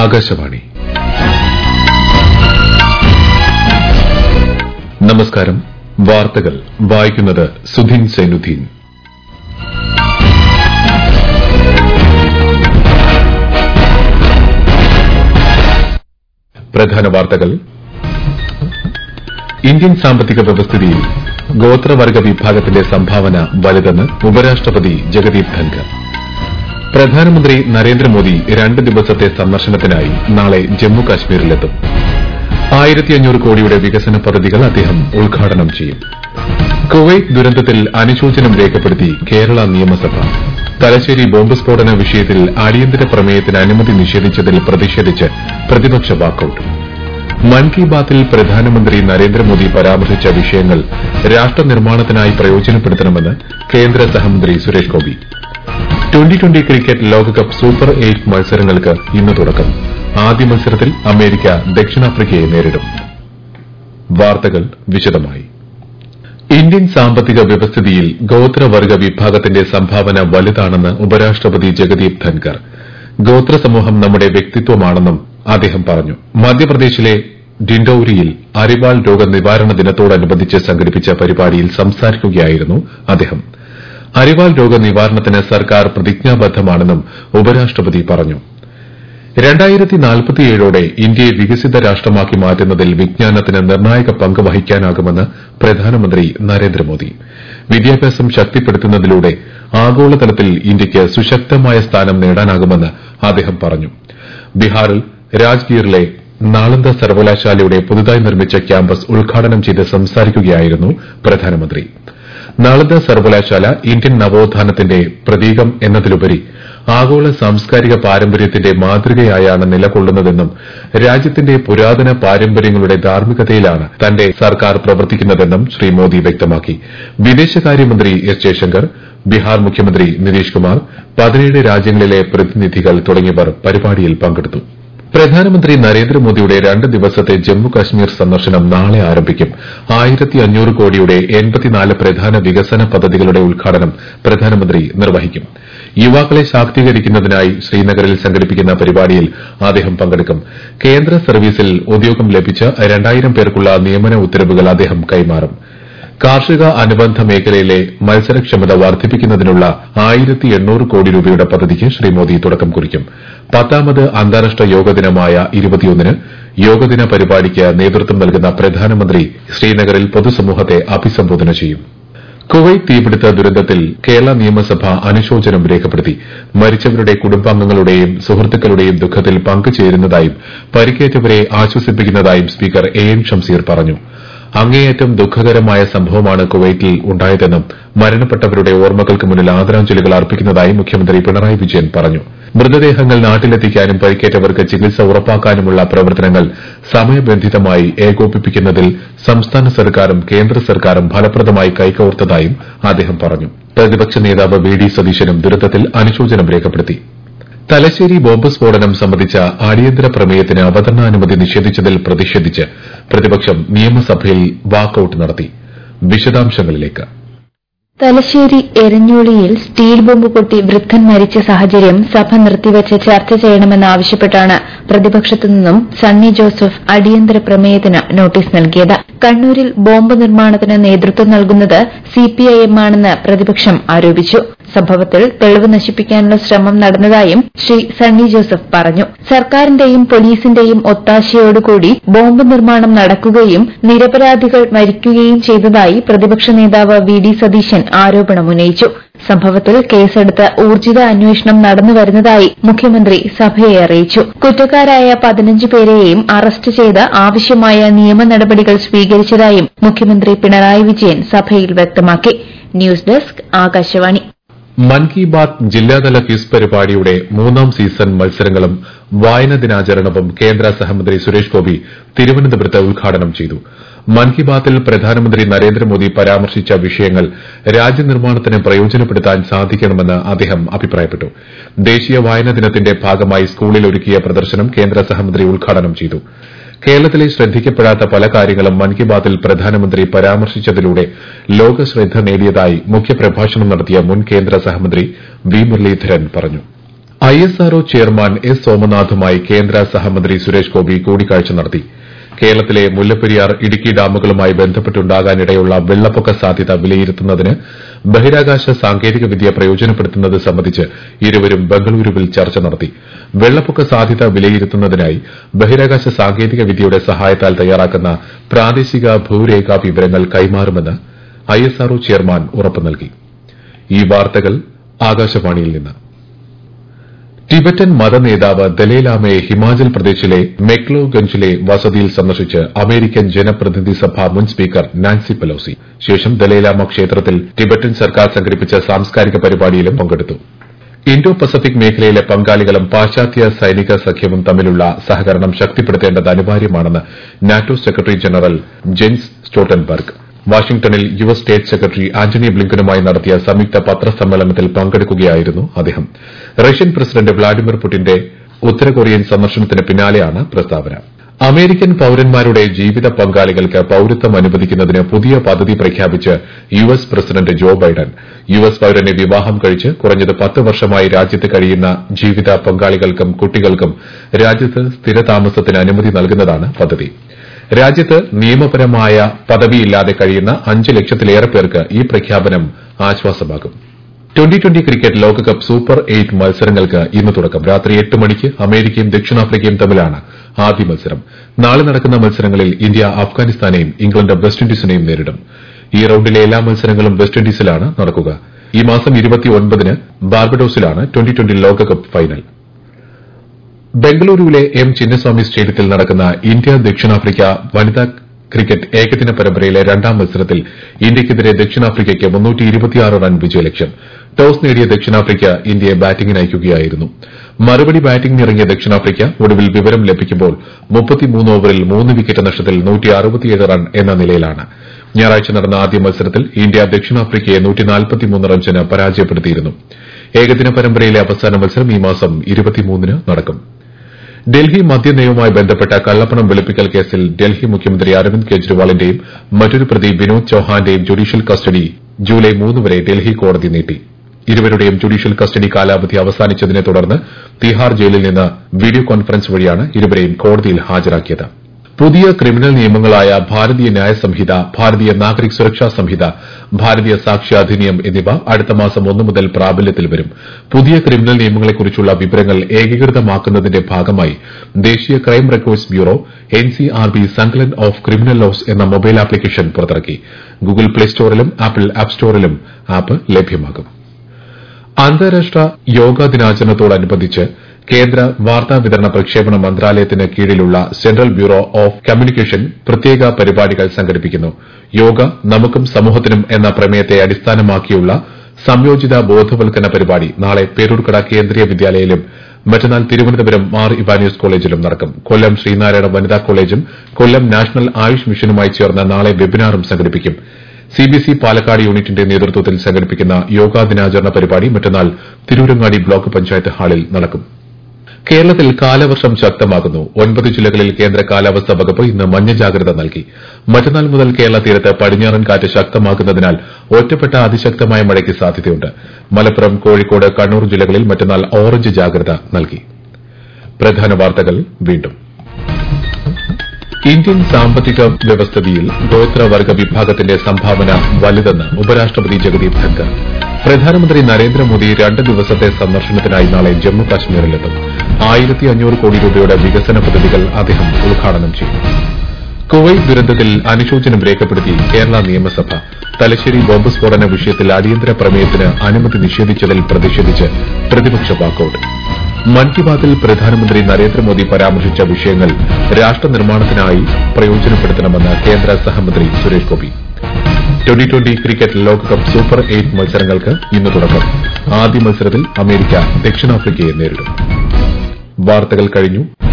ആകാശവാണി നമസ്കാരം വാർത്തകൾ വായിക്കുന്നത് സുധീൻ സൈനുദ്ദീൻ പ്രധാന വാർത്തകൾ ഇന്ത്യൻ സാമ്പത്തിക വ്യവസ്ഥിതിയിൽ ഗോത്രവർഗ വിഭാഗത്തിന്റെ സംഭാവന വലുതെന്ന് ഉപരാഷ്ട്രപതി ജഗദീപ് ധൻകർ പ്രധാനമന്ത്രി നരേന്ദ്രമോദി രണ്ട് ദിവസത്തെ സന്ദർശനത്തിനായി നാളെ ജമ്മു കാശ്മീരിലെത്തും ആയിരത്തി അഞ്ഞൂറ് കോടിയുടെ വികസന പദ്ധതികൾ അദ്ദേഹം ഉദ്ഘാടനം ചെയ്യും കുവൈറ്റ് ദുരന്തത്തിൽ അനുശോചനം രേഖപ്പെടുത്തി കേരള നിയമസഭ തലശ്ശേരി ബോംബ് സ്ഫോടന വിഷയത്തിൽ അടിയന്തര പ്രമേയത്തിന് അനുമതി നിഷേധിച്ചതിൽ പ്രതിഷേധിച്ച് പ്രതിപക്ഷ വാക്കൌട്ട് മൻ കി ബാത്തിൽ പ്രധാനമന്ത്രി നരേന്ദ്രമോദി പരാമർശിച്ച വിഷയങ്ങൾ രാഷ്ട്രനിർമ്മാണത്തിനായി പ്രയോജനപ്പെടുത്തണമെന്ന് കേന്ദ്ര സഹമന്ത്രി Suresh Gopi twenty twenty cricket ലോകകപ്പ് സൂപ്പർ എയ്റ്റ് മത്സരങ്ങൾക്ക് ഇന്ന് തുടക്കം ആദ്യ മത്സരത്തിൽ അമേരിക്ക ദക്ഷിണാഫ്രിക്കയെ നേരിടും വാർത്തകൾ വിശദമായി ഇന്ത്യൻ സാമ്പത്തിക വ്യവസ്ഥിതിയിൽ ഗോത്രവർഗ വിഭാഗത്തിന്റെ സംഭാവന വലുതാണെന്ന് ഉപരാഷ്ട്രപതി ജഗദീപ് ധൻകർ ഗോത്ര സമൂഹം നമ്മുടെ വ്യക്തിത്വമാണെന്നും അദ്ദേഹം പറഞ്ഞു മധ്യപ്രദേശിലെ ഡിൻഡൌരിയിൽ അരിവാൾ രോഗ നിവാരണ ദിനത്തോടനുബന്ധിച്ച് സംഘടിപ്പിച്ച പരിപാടിയിൽ സംസാരിക്കുകയായിരുന്നു അദ്ദേഹം അരിവാൾ രോഗ നിവാരണത്തിന് സർക്കാർ പ്രതിജ്ഞാബദ്ധമാണെന്നും ഉപരാഷ്ട്രപതി പറഞ്ഞു രണ്ടായിരത്തി നാൽപ്പത്തിയേഴോടെ ഇന്ത്യയെ വികസിത രാഷ്ട്രമാക്കി മാറ്റുന്നതിൽ വിജ്ഞാനത്തിന് നിർണായക പങ്ക് വഹിക്കാനാകുമെന്ന് പ്രധാനമന്ത്രി നരേന്ദ്രമോദി വിദ്യാഭ്യാസം ശക്തിപ്പെടുത്തുന്നതിലൂടെ ആഗോളതലത്തിൽ ഇന്ത്യയ്ക്ക് സുശക്തമായ സ്ഥാനം നേടാനാകുമെന്ന് അദ്ദേഹം പറഞ്ഞു ബീഹാറിൽ രാജ്ഗീറിലെ നാളന്ദ സർവകലാശാലയുടെ പുതുതായി നിർമ്മിച്ച ക്യാമ്പസ് ഉദ്ഘാടനം ചെയ്ത് സംസാരിക്കുകയായിരുന്നു പ്രധാനമന്ത്രി നാളന്ദ സർവകലാശാല ഇന്ത്യൻ നവോത്ഥാനത്തിന്റെ പ്രതീകം എന്നതിലുപരി ആഗോള സാംസ്കാരിക പാരമ്പര്യത്തിന്റെ മാതൃകയായാണ് നിലകൊള്ളുന്നതെന്നും രാജ്യത്തിന്റെ പുരാതന പാരമ്പര്യങ്ങളുടെ ധാർമ്മികതയിലാണ് തന്റെ സർക്കാർ പ്രവർത്തിക്കുന്നതെന്നും ശ്രീ മോദി വ്യക്തമാക്കി വിദേശകാര്യമന്ത്രി എസ് ജയശങ്കർ ബീഹാർ മുഖ്യമന്ത്രി നിതീഷ് കുമാർ പതിനേഴ് രാജ്യങ്ങളിലെ പ്രതിനിധികൾ തുടങ്ങിയവർ പരിപാടിയിൽ പങ്കെടുത്തു പ്രധാനമന്ത്രി നരേന്ദ്രമോദിയുടെ രണ്ട് ദിവസത്തെ ജമ്മു കശ്മീർ സന്ദർശനം നാളെ ആരംഭിക്കും ആയിരത്തി അഞ്ഞൂറ് കോടിയുടെ എൺപത്തിനാല് പ്രധാന വികസന പദ്ധതികളുടെ ഉദ്ഘാടനം പ്രധാനമന്ത്രി നിർവഹിക്കും യുവാക്കളെ ശാക്തീകരിക്കുന്നതിനായി ശ്രീനഗറിൽ സംഘടിപ്പിക്കുന്ന പരിപാടിയിൽ അദ്ദേഹം പങ്കെടുക്കും കേന്ദ്ര സർവീസിൽ ഉദ്യോഗം ലഭിച്ച രണ്ടായിരം പേർക്കുള്ള നിയമന ഉത്തരവുകൾ അദ്ദേഹം കൈമാറും കാർഷിക അനുബന്ധ മേഖലയിലെ മത്സരക്ഷമത വർദ്ധിപ്പിക്കുന്നതിനുള്ള ആയിരത്തി എണ്ണൂറ് കോടി രൂപയുടെ പദ്ധതിക്ക് ശ്രീ മോദി തുടക്കം കുറിക്കും പത്താമത് അന്താരാഷ്ട്ര യോഗ ദിനമായ ഇരുപത്തിയൊന്നിന് യോഗദിന പരിപാടിക്ക് നേതൃത്വം നൽകുന്ന പ്രധാനമന്ത്രി ശ്രീനഗറിൽ പൊതുസമൂഹത്തെ അഭിസംബോധന ചെയ്യും കുവൈറ്റ് തീപിടുത്ത ദുരന്തത്തിൽ കേരള നിയമസഭ അനുശോചനം രേഖപ്പെടുത്തി മരിച്ചവരുടെ കുടുംബാംഗങ്ങളുടെയും സുഹൃത്തുക്കളുടെയും ദുഃഖത്തിൽ പങ്കുചേരുന്നതായും പരിക്കേറ്റവരെ ആശ്വസിപ്പിക്കുന്നതായും സ്പീക്കർ എ എൻ ഷംസീർ പറഞ്ഞു അങ്ങേയറ്റം ദുഃഖകരമായ സംഭവമാണ് കുവൈറ്റിൽ ഉണ്ടായതെന്നും മരണപ്പെട്ടവരുടെ ഓർമ്മകൾക്ക് മുന്നിൽ ആദരാഞ്ജലികൾ അർപ്പിക്കുന്നതായി മുഖ്യമന്ത്രി പിണറായി വിജയൻ പറഞ്ഞു മൃതദേഹങ്ങൾ നാട്ടിലെത്തിക്കാനും പരിക്കേറ്റവർക്ക് ചികിത്സ ഉറപ്പാക്കാനുമുള്ള പ്രവർത്തനങ്ങൾ സമയബന്ധിതമായി ഏകോപിപ്പിക്കുന്നതിൽ സംസ്ഥാന സർക്കാരും കേന്ദ്ര സർക്കാരും ഫലപ്രദമായി കൈകോർത്തതായും അദ്ദേഹം പറഞ്ഞു പ്രതിപക്ഷ നേതാവ് വി ഡി സതീശനും ദുരന്തത്തിൽ അനുശോചനം രേഖപ്പെടുത്തി തലശ്ശേരി ബോംബ് സ്ഫോടനം സംബന്ധിച്ച അടിയന്തര പ്രമേയത്തിന് അവതരണാനുമതി നിഷേധിച്ചതിൽ പ്രതിഷേധിച്ച് പ്രതിപക്ഷം നിയമസഭയിൽ വാക്കൌട്ട് നടത്തി വിശദാംശങ്ങളിലേക്ക് തലശ്ശേരി എരഞ്ഞോളിയിൽ സ്റ്റീൽ ബോംബ് പൊട്ടി വൃദ്ധൻ മരിച്ച സാഹചര്യം സഭ നിർത്തിവച്ച് ചർച്ച ചെയ്യണമെന്നാവശ്യപ്പെട്ടാണ് പ്രതിപക്ഷത്തു നിന്നും സണ്ണി ജോസഫ് അടിയന്തര പ്രമേയത്തിന് നോട്ടീസ് നൽകിയത് കണ്ണൂരിൽ ബോംബ് നിർമ്മാണത്തിന് നേതൃത്വം നൽകുന്നത് സിപിഐഎം ആണെന്ന് പ്രതിപക്ഷം ആരോപിച്ചു സംഭവത്തിൽ തെളിവ് നശിപ്പിക്കാനുള്ള ശ്രമം നടന്നതായും ശ്രീ സണ്ണി ജോസഫ് പറഞ്ഞു സർക്കാരിന്റെയും പോലീസിന്റെയും ഒത്താശയോടുകൂടി ബോംബ് നിർമ്മാണം നടക്കുകയും നിരപരാധികൾ മരിക്കുകയും ചെയ്തതായി പ്രതിപക്ഷ നേതാവ് വി ഡി സതീശൻ ആരോപണമുന്നയിച്ചു സംഭവത്തിൽ കേസെടുത്ത് ഊർജിത അന്വേഷണം നടന്നുവരുന്നതായി മുഖ്യമന്ത്രി സഭയെ അറിയിച്ചു കുറ്റക്കാരായ പതിനഞ്ച് പേരെയും അറസ്റ്റ് ചെയ്ത് ആവശ്യമായ നിയമ നടപടികൾ സ്വീകരിച്ചതായും മുഖ്യമന്ത്രി പിണറായി വിജയൻ സഭയിൽ വ്യക്തമാക്കി ന്യൂസ് ഡെസ്ക് ആകാശവാണി മൻ കി ബാത് ജില്ലാതല ക്വിസ് പരിപാടിയുടെ മൂന്നാം സീസൺ മത്സരങ്ങളും വായന ദിനാചരണവും കേന്ദ്ര സഹമന്ത്രി സുരേഷ് ഗോപി തിരുവനന്തപുരത്ത് ഉദ്ഘാടനം ചെയ്തു മൻ കി ബാത്തിൽ പ്രധാനമന്ത്രി നരേന്ദ്രമോദി പരാമർശിച്ച വിഷയങ്ങൾ രാജ്യനിർമ്മാണത്തിന് പ്രയോജനപ്പെടുത്താൻ സാധിക്കണമെന്ന് അദ്ദേഹം അഭിപ്രായപ്പെട്ടു ദേശീയ വായനാ ദിനത്തിന്റെ ഭാഗമായി സ്കൂളിൽ ഒരുക്കിയ പ്രദർശനം കേന്ദ്ര സഹമന്ത്രി ഉദ്ഘാടനം ചെയ്തു കേരളത്തിലെ ശ്രദ്ധിക്കപ്പെടാത്ത പല കാര്യങ്ങളും മൻ കി ബാത്തിൽ പ്രധാനമന്ത്രി പരാമർശിച്ചതിലൂടെ ലോകശ്രദ്ധ നേടിയതായി മുഖ്യപ്രഭാഷണം നടത്തിയ മുൻ കേന്ദ്ര സഹമന്ത്രി വി മുരളീധരൻ പറഞ്ഞു I S R O chairman S സോമനാഥുമായി കേന്ദ്ര സഹമന്ത്രി സുരേഷ് ഗോപി കൂടിക്കാഴ്ച നടത്തി കേരളത്തിലെ മുല്ലപ്പെരിയാർ ഇടുക്കി ഡാമുകളുമായി ബന്ധപ്പെട്ടുണ്ടാകാനിടയുള്ള വെള്ളപ്പൊക്ക സാധ്യത വിലയിരുത്തുന്നതിന് ബഹിരാകാശ സാങ്കേതികവിദ്യ പ്രയോജനപ്പെടുത്തുന്നത് സംബന്ധിച്ച് ഇരുവരും ബംഗളൂരുവിൽ ചർച്ച നടത്തി വെള്ളപ്പൊക്ക സാധ്യത വിലയിരുത്തുന്നതിനായി ബഹിരാകാശ സാങ്കേതികവിദ്യയുടെ സഹായത്താൽ തയ്യാറാക്കുന്ന പ്രാദേശിക ഭൂരേഖാ വിവരങ്ങൾ കൈമാറുമെന്ന് ഐഎസ്ആർഒ ചെയർമാൻ ഉറപ്പു നൽകി ഈ വാർത്തകൾ ആകാശവാണിയിൽ നിന്ന് ടിബറ്റൻ മതനേതാവ് ദലൈലാമയെ ഹിമാചൽ പ്രദേശിലെ മെക്ലോഗഞ്ചിലെ വസതിയിൽ സന്ദർശിച്ച് അമേരിക്കൻ ജനപ്രതിനിധി സഭ മുൻ സ്പീക്കർ നാൻസി പെലോസി ശേഷം ദലൈലാമ ക്ഷേത്രത്തിൽ ടിബറ്റൻ സർക്കാർ സംഘടിപ്പിച്ച സാംസ്കാരിക പരിപാടിയിലും പങ്കെടുത്തു ഇൻഡോ പസഫിക് മേഖലയിലെ പങ്കാളികളും പാശ്ചാത്യ സൈനിക സഖ്യവും തമ്മിലുള്ള സഹകരണം ശക്തിപ്പെടുത്തേണ്ടത് അനിവാര്യമാണെന്ന് NATO secretary general Jens Stoltenberg വാഷിംഗ്ടണിൽ U S state secretary Antony ബ്ലിങ്കനുമായി നടത്തിയ സംയുക്ത പത്രസമ്മേളനത്തിൽ പങ്കെടുക്കുകയായിരുന്നു അദ്ദേഹം റഷ്യൻ പ്രസിഡന്റ് വ്ളാഡിമിർ പുടിന്റെ ഉത്തര കൊറിയൻ സന്ദർശനത്തിന് പിന്നാലെയാണ് പ്രസ്താവന അമേരിക്കൻ പൌരന്മാരുടെ ജീവിത പങ്കാളികൾക്ക് പൌരത്വം അനുവദിക്കുന്നതിന് പുതിയ പദ്ധതി പ്രഖ്യാപിച്ച് U S president Joe Biden U S പൌരനെ വിവാഹം കഴിച്ച് കുറഞ്ഞത് പത്ത് വർഷമായി രാജ്യത്ത് കഴിയുന്ന ജീവിത പങ്കാളികൾക്കും കുട്ടികൾക്കും രാജ്യത്ത് സ്ഥിരതാമസത്തിന് അനുമതി നൽകുന്നതാണ് പദ്ധതി രാജ്യത്ത് നിയമപരമായ പദവിയില്ലാതെ കഴിയുന്ന അഞ്ച് ലക്ഷത്തിലേറെ പേർക്ക് ഈ പ്രഖ്യാപനം ആശ്വാസമാകും ട്വന്റി ട്വന്റി ക്രിക്കറ്റ് ലോകകപ്പ് സൂപ്പർ എയ്റ്റ് മത്സരങ്ങൾക്ക് ഇന്ന് തുടക്കം രാത്രി എട്ട് മണിക്ക് അമേരിക്കയും ദക്ഷിണാഫ്രിക്കയും തമ്മിലാണ് ആദ്യ മത്സരം നാളെ നടക്കുന്ന മത്സരങ്ങളിൽ ഇന്ത്യ അഫ്ഗാനിസ്ഥാനെയും ഇംഗ്ലണ്ട് വെസ്റ്റ് ഇൻഡീസിനെയും നേരിടും ഈ റൌണ്ടിലെ എല്ലാ മത്സരങ്ങളും വെസ്റ്റ് ഇൻഡീസിലാണ് നടക്കുക ഈ മാസം ഇരുപത്തിയൊൻപതിന് ബാർബഡോസിലാണ് ട്വന്റി ട്വന്റി ലോകകപ്പ് ഫൈനൽ ബംഗളൂരുവിലെ എം ചിന്നസ്വാമി സ്റ്റേഡിയത്തിൽ നടക്കുന്ന ഇന്ത്യ ദക്ഷിണാഫ്രിക്ക വനിതാ ക്രിക്കറ്റ് ഏകദിന പരമ്പരയിലെ രണ്ടാം മത്സരത്തിൽ ഇന്ത്യയ്ക്കെതിരെ ദക്ഷിണാഫ്രിക്കയ്ക്ക് റൺ വിജയലക്ഷ്യം ടോസ് നേടിയ ദക്ഷിണാഫ്രിക്ക ഇന്ത്യയെ ബാറ്റിംഗിന് അയക്കുകയായിരുന്നു മറുപടി ബാറ്റിംഗിനിറങ്ങിയ ദക്ഷിണാഫ്രിക്ക ഒടുവിൽ വിവരം ലഭിക്കുമ്പോൾ ഓവറിൽ മൂന്ന് വിക്കറ്റ് നഷ്ടത്തിൽ റൺ എന്ന നിലയിലാണ് ഞായറാഴ്ച നടന്ന ആദ്യ മത്സരത്തിൽ ഇന്ത്യ ദക്ഷിണാഫ്രിക്കയെ റൺസിന് പരാജയപ്പെടുത്തിയിരുന്നു ഏകദിന പരമ്പരയിലെ അവസാന മത്സരം ഈ മാസം ഇരുപത്തിമൂന്നിന് നടക്കും ഡൽഹി മദ്യനയവുമായി ബന്ധപ്പെട്ട കള്ളപ്പണം വെളുപ്പിക്കൽ കേസിൽ ഡൽഹി മുഖ്യമന്ത്രി അരവിന്ദ് കെജ്രിവാളിന്റെയും മറ്റൊരു പ്രതി വിനോദ് ചൌഹാന്റെയും ജുഡീഷ്യൽ കസ്റ്റഡി ജൂലൈ മൂന്ന് വരെ ഡൽഹി കോടതി നീട്ടി ഇരുവരുടെയും ജുഡീഷ്യൽ കസ്റ്റഡി കാലാവധി അവസാനിച്ചതിനെ തുടർന്ന് തിഹാർ ജയിലിൽ നിന്ന് വീഡിയോ കോൺഫറൻസ് വഴിയാണ് ഇരുവരെയും കോടതിയിൽ ഹാജരാക്കിയത് പുതിയ ക്രിമിനൽ നിയമങ്ങളായ ഭാരതീയ ന്യായ സംഹിത ഭാരതീയ നാഗരിക് സുരക്ഷാ സംഹിത ഭാരതീയ സാക്ഷ്യ അധിനിയം എന്നിവ അടുത്ത മാസം ഒന്ന് മുതൽ പ്രാബല്യത്തിൽ വരും പുതിയ ക്രിമിനൽ നിയമങ്ങളെക്കുറിച്ചുള്ള വിവരങ്ങൾ ഏകീകൃതമാക്കുന്നതിന്റെ ഭാഗമായി ദേശീയ crime records bureau N C R B Sankalan of criminal laws എന്ന മൊബൈൽ ആപ്ലിക്കേഷൻ പുറത്തിറക്കി ഗൂഗിൾ പ്ലേ സ്റ്റോറിലും ആപ്പിൾ ആപ്പ് സ്റ്റോറിലും ആപ്പ് ലഭ്യമാകും അന്താരാഷ്ട്ര യോഗാ ദിനാചരണത്തോടനുബന്ധിച്ച് കേന്ദ്ര വാർത്താവിതരണ പ്രക്ഷേപണ മന്ത്രാലയത്തിന് കീഴിലുള്ള സെൻട്രൽ ബ്യൂറോ ഓഫ് കമ്മ്യൂണിക്കേഷൻ പ്രത്യേക പരിപാടികൾ സംഘടിപ്പിക്കുന്നു യോഗ നമുക്കും സമൂഹത്തിനും എന്ന പ്രമേയത്തെ അടിസ്ഥാനമാക്കിയുള്ള സംയോജിത ബോധവൽക്കരണ പരിപാടി നാളെ പേരൂർക്കട കേന്ദ്രീയ വിദ്യാലയയിലും മറ്റന്നാൾ തിരുവനന്തപുരം മാർ ഇവാനിയസ് കോളേജിലും നടക്കും കൊല്ലം ശ്രീനാരായണ വനിതാ കോളേജും കൊല്ലം നാഷണൽ ആയുഷ് മിഷനുമായി ചേർന്ന് നാളെ വെബിനാറും സംഘടിപ്പിക്കും സിബിഎസ്ഇ പാലക്കാട് യൂണിറ്റിന്റെ നേതൃത്വത്തിൽ സംഘടിപ്പിക്കുന്ന യോഗാ ദിനാചരണ പരിപാടി മറ്റന്നാൾ തിരൂരങ്ങാടി ബ്ലോക്ക് പഞ്ചായത്ത് ഹാളിൽ നടക്കും കേരളത്തിൽ കാലവർഷം ശക്തമാകുന്നു ഒൻപത് ജില്ലകളിൽ കേന്ദ്ര കാലാവസ്ഥാ വകുപ്പ് ഇന്ന് മഞ്ഞ ജാഗ്രത നൽകി മറ്റന്നാൾ മുതൽ കേരള തീരത്ത് പടിഞ്ഞാറൻ കാറ്റ് ശക്തമാകുന്നതിനാൽ ഒറ്റപ്പെട്ട അതിശക്തമായ മഴയ്ക്ക് സാധ്യതയുണ്ട് മലപ്പുറം കോഴിക്കോട് കണ്ണൂർ ജില്ലകളിൽ മറ്റന്നാൾ ഓറഞ്ച് ജാഗ്രത നൽകി പ്രധാന വാർത്തകൾ വീണ്ടും ഇന്ത്യൻ സാമ്പത്തിക വ്യവസ്ഥിതിയിൽ ഗോത്രവർഗ വിഭാഗത്തിന്റെ സംഭാവന വലുതെന്ന് ഉപരാഷ്ട്രപതി ജഗദീപ് ധൻകർ പ്രധാനമന്ത്രി നരേന്ദ്രമോദി രണ്ട് ദിവസത്തെ സന്ദർശനത്തിനായി നാളെ ജമ്മു കാശ്മീരിലെത്തും ആയിരത്തി അഞ്ഞൂറ് കോടി രൂപയുടെ വികസന പദ്ധതികൾ അദ്ദേഹം ഉദ്ഘാടനം ചെയ്യും കുവൈറ്റ് ദുരന്തത്തിൽ അനുശോചനം രേഖപ്പെടുത്തി കേരള നിയമസഭ തലശ്ശേരി ബോംബ് സ്ഫോടന വിഷയത്തിൽ അടിയന്തര പ്രമേയത്തിന് അനുമതി നിഷേധിച്ചതിൽ പ്രതിഷേധിച്ച് പ്രതിപക്ഷ വാക്കൌട്ട് മൻ കി ബാത്തിൽ പ്രധാനമന്ത്രി നരേന്ദ്രമോദി പരാമർശിച്ച വിഷയങ്ങൾ രാഷ്ട്ര നിർമ്മാണത്തിനായി പ്രയോജനപ്പെടുത്തണമെന്ന് കേന്ദ്ര സഹമന്ത്രി Suresh Gopi twenty twenty cricket ലോകകപ്പ് സൂപ്പർ എയ്റ്റ് മത്സരങ്ങൾക്ക് ഇന്ന് തുടക്കം ആദ്യ മത്സരത്തിൽ അമേരിക്ക ദക്ഷിണാഫ്രിക്കയെ നേരിടും വാർത്തകൾ കഴിഞ്ഞു